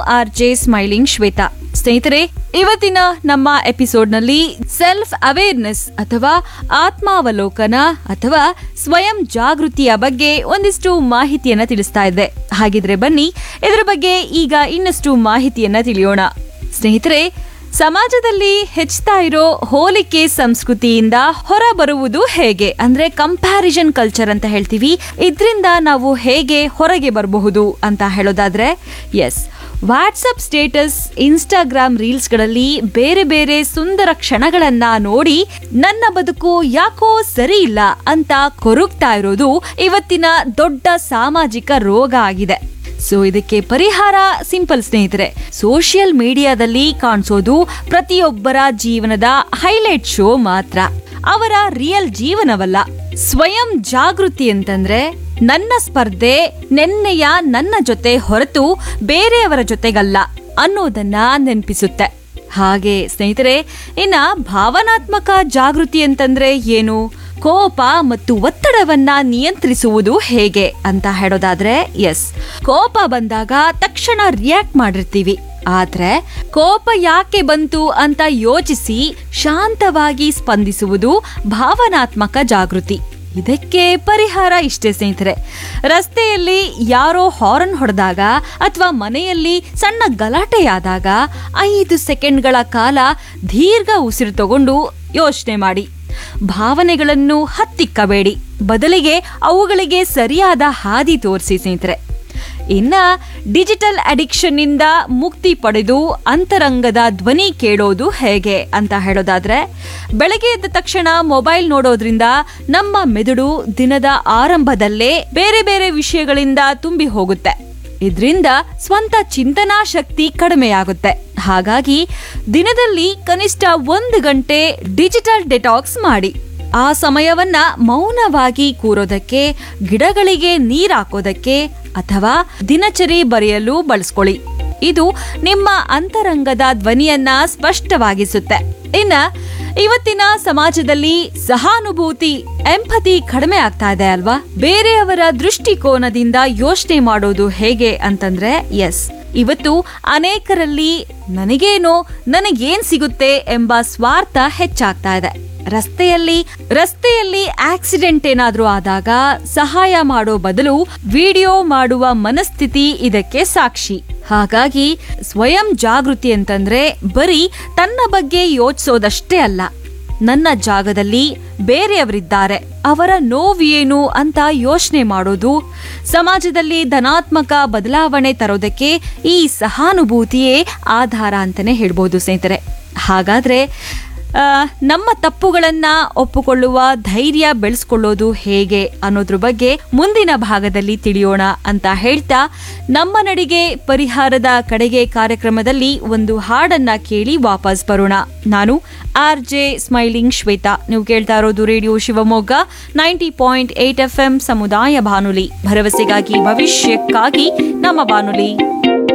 R J smiling Shweta ಸ್ನೇಹಿತರೆ ಇವತ್ತಿನ ನಮ್ಮ ಎಪಿಸೋಡ್ನಲ್ಲಿ ಸೆಲ್ಫ್ ಅವೇರ್ನೆಸ್ ಅಥವಾ ಆತ್ಮಾವಲೋಕನ ಅಥವಾ ಸ್ವಯಂ ಜಾಗೃತಿಯ ಬಗ್ಗೆ ಒಂದಿಷ್ಟು ಮಾಹಿತಿಯನ್ನ ತಿಳಿಸ್ತಾ ಇದ್ದೆ ಹಾಗಿದ್ರೆ ಬನ್ನಿ ಇದರ ಬಗ್ಗೆ ಈಗ ಇನ್ನಷ್ಟು ಮಾಹಿತಿಯನ್ನ ತಿಳಿಯೋಣ ಸ್ನೇಹಿತರೆ ಸಮಾಜದಲ್ಲಿ ಹೆಚ್ಚುತ್ತಾ ಇರೋ ಹೋಲಿಕೆ ಸಂಸ್ಕೃತಿಯಿಂದ ಹೊರ ಬರುವುದು ಹೇಗೆ ಅಂದ್ರೆ ಕಂಪ್ಯಾರಿಸನ್ ಕಲ್ಚರ್ ಅಂತ ಹೇಳ್ತೀವಿ ಇದರಿಂದ ನಾವು ಹೇಗೆ ಹೊರಗೆ ಬರಬಹುದು ಅಂತ ಹೇಳೋದಾದ್ರೆ ಎಸ್ ವಾಟ್ಸಪ್ ಸ್ಟೇಟಸ್ ಇನ್ಸ್ಟಾಗ್ರಾಮ್ ರೀಲ್ಸ್ಗಳಲ್ಲಿ ಬೇರೆ ಬೇರೆ ಸುಂದರ ಕ್ಷಣಗಳನ್ನ ನೋಡಿ ನನ್ನ ಬದುಕು ಯಾಕೋ ಸರಿ ಇಲ್ಲ ಅಂತ ಕೊರಗ್ತಾ ಇರೋದು ಇವತ್ತಿನ ದೊಡ್ಡ ಸಾಮಾಜಿಕ ರೋಗ ಆಗಿದೆ ಸೊ ಇದಕ್ಕೆ ಪರಿಹಾರ ಸಿಂಪಲ್ ಸ್ನೇಹಿತರೆ ಸೋಷಿಯಲ್ ಮೀಡಿಯಾದಲ್ಲಿ ಕಾಣಿಸೋದು ಪ್ರತಿಯೊಬ್ಬರ ಜೀವನದ ಹೈಲೈಟ್ ಶೋ ಮಾತ್ರ ಅವರ ರಿಯಲ್ ಜೀವನವಲ್ಲ ಸ್ವಯಂ ಜಾಗೃತಿ ಅಂತಂದ್ರೆ ನನ್ನ ಸ್ಪರ್ಧೆ ನೆನ್ನೆಯ ನನ್ನ ಜೊತೆ ಹೊರತು ಬೇರೆಯವರ ಜೊತೆಗಲ್ಲ ಅನ್ನೋದನ್ನ ನೆನಪಿಸುತ್ತೆ ಹಾಗೆ ಸ್ನೇಹಿತರೆ ಇನ್ನ ಭಾವನಾತ್ಮಕ ಜಾಗೃತಿ ಅಂತಂದ್ರೆ ಏನು ಕೋಪ ಮತ್ತು ಒತ್ತಡವನ್ನ ನಿಯಂತ್ರಿಸುವುದು ಹೇಗೆ ಅಂತ ಹೇಳೋದಾದ್ರೆ ಎಸ್ ಕೋಪ ಬಂದಾಗ ತಕ್ಷಣ ರಿಯಾಕ್ಟ್ ಮಾಡಿರ್ತೀವಿ ಆದ್ರೆ ಕೋಪ ಯಾಕೆ ಬಂತು ಅಂತ ಯೋಚಿಸಿ ಶಾಂತವಾಗಿ ಸ್ಪಂದಿಸುವುದು ಭಾವನಾತ್ಮಕ ಜಾಗೃತಿ ಇದಕ್ಕೆ ಪರಿಹಾರ ಇಷ್ಟೇ ಸ್ನೇಹಿತರೆ ರಸ್ತೆಯಲ್ಲಿ ಯಾರೋ ಹಾರ್ನ್ ಹೊಡೆದಾಗ ಅಥವಾ ಮನೆಯಲ್ಲಿ ಸಣ್ಣ ಗಲಾಟೆಯಾದಾಗ ಐದು ಸೆಕೆಂಡ್ಗಳ ಕಾಲ ದೀರ್ಘ ಉಸಿರು ತಗೊಂಡು ಯೋಚನೆ ಮಾಡಿ ಭಾವನೆಗಳನ್ನು ಹತ್ತಿಕ್ಕಬೇಡಿ ಬದಲಿಗೆ ಅವುಗಳಿಗೆ ಸರಿಯಾದ ಹಾದಿ ತೋರಿಸಿ ಸ್ನೇಹಿತರೆ ಇನ್ನ ಡಿಜಿಟಲ್ ಅಡಿಕ್ಷನ್ ಇಂದ ಮುಕ್ತಿ ಪಡೆದು ಅಂತರಂಗದ ಧ್ವನಿ ಕೇಳೋದು ಹೇಗೆ ಅಂತ ಹೇಳೋದಾದ್ರೆ ಬೆಳಗ್ಗೆ ಎದ್ದ ತಕ್ಷಣ ಮೊಬೈಲ್ ನೋಡೋದ್ರಿಂದ ನಮ್ಮ ಮೆದುಳು ದಿನದ ಆರಂಭದಲ್ಲೇ ಬೇರೆ ಬೇರೆ ವಿಷಯಗಳಿಂದ ತುಂಬಿ ಹೋಗುತ್ತೆ ಇದರಿಂದ ಸ್ವಂತ ಚಿಂತನಾ ಶಕ್ತಿ ಕಡಿಮೆಯಾಗುತ್ತೆ ಹಾಗಾಗಿ ದಿನದಲ್ಲಿ ಕನಿಷ್ಠ ಒಂದು ಗಂಟೆ ಡಿಜಿಟಲ್ ಡೆಟಾಕ್ಸ್ ಮಾಡಿ ಆ ಸಮಯವನ್ನ ಮೌನವಾಗಿ ಕೂರೋದಕ್ಕೆ ಗಿಡಗಳಿಗೆ ನೀರ್ ಹಾಕೋದಕ್ಕೆ ಅಥವಾ ದಿನಚರಿ ಬರೆಯಲು ಬಳಸ್ಕೊಳ್ಳಿ ಇದು ನಿಮ್ಮ ಅಂತರಂಗದ ಧ್ವನಿಯನ್ನ ಸ್ಪಷ್ಟವಾಗಿಸುತ್ತೆ ಇನ್ನ ಇವತ್ತಿನ ಸಮಾಜದಲ್ಲಿ ಸಹಾನುಭೂತಿ ಎಂಪತಿ ಕಡಿಮೆ ಆಗ್ತಾ ಇದೆ ಅಲ್ವಾ ಬೇರೆಯವರ ದೃಷ್ಟಿಕೋನದಿಂದ ಯೋಚನೆ ಮಾಡೋದು ಹೇಗೆ ಅಂತಂದ್ರೆ ಎಸ್ ಇವತ್ತು ಅನೇಕರಲ್ಲಿ ನನಗೇನೋ ನನಗೇನ್ ಸಿಗುತ್ತೆ ಎಂಬ ಸ್ವಾರ್ಥ ಹೆಚ್ಚಾಗ್ತಾ ಇದೆ ರಸ್ತೆಯಲ್ಲಿ ರಸ್ತೆಯಲ್ಲಿ ಆಕ್ಸಿಡೆಂಟ್ ಏನಾದ್ರೂ ಆದಾಗ ಸಹಾಯ ಮಾಡೋ ಬದಲು ವಿಡಿಯೋ ಮಾಡುವ ಮನಸ್ಥಿತಿ ಇದಕ್ಕೆ ಸಾಕ್ಷಿ ಹಾಗಾಗಿ ಸ್ವಯಂ ಜಾಗೃತಿ ಅಂತಂದ್ರೆ ಬರೀ ತನ್ನ ಬಗ್ಗೆ ಯೋಚಿಸೋದಷ್ಟೇ ಅಲ್ಲ ನನ್ನ ಜಾಗದಲ್ಲಿ ಬೇರೆಯವರಿದ್ದಾರೆ ಅವರ ನೋವು ಏನು ಅಂತ ಯೋಚನೆ ಮಾಡೋದು ಸಮಾಜದಲ್ಲಿ ಧನಾತ್ಮಕ ಬದಲಾವಣೆ ತರೋದಕ್ಕೆ ಈ ಸಹಾನುಭೂತಿಯೇ ಆಧಾರ ಅಂತಾನೆ ಹೇಳ್ಬೋದು ಸ್ನೇಹಿತರೆ ಹಾಗಾದ್ರೆ ಆ, ನಮ್ಮ ತಪ್ಪುಗಳನ್ನ ಒಪ್ಪುಕೊಳ್ಳುವ ಧೈರ್ಯ ಬೆಳೆಸ್ಕೊಳ್ಳೋದು ಹೇಗೆ ಅನ್ನೋದ್ರ ಬಗ್ಗೆ ಮುಂದಿನ ಭಾಗದಲ್ಲಿ ತಿಳಿಯೋಣ ಅಂತ ಹೇಳ್ತಾ ನಮ್ಮ ನಡಿಗೆ ಪರಿಹಾರದ ಕಡೆಗೆ ಕಾರ್ಯಕ್ರಮದಲ್ಲಿ ಒಂದು ಹಾಡನ್ನ ಕೇಳಿ ವಾಪಸ್ ಬರೋಣ ನಾನು ಆರ್ ಜೆ ಸ್ಮೈಲಿಂಗ್ ಶ್ವೇತಾ ನೀವು ಕೇಳ್ತಾ ಇರೋದು radio Shivamogga ninety point eight F M ಸಮುದಾಯ ಬಾನುಲಿ ಭರವಸೆಗಾಗಿ ಭವಿಷ್ಯಕ್ಕಾಗಿ ನಮ್ಮ ಬಾನುಲಿ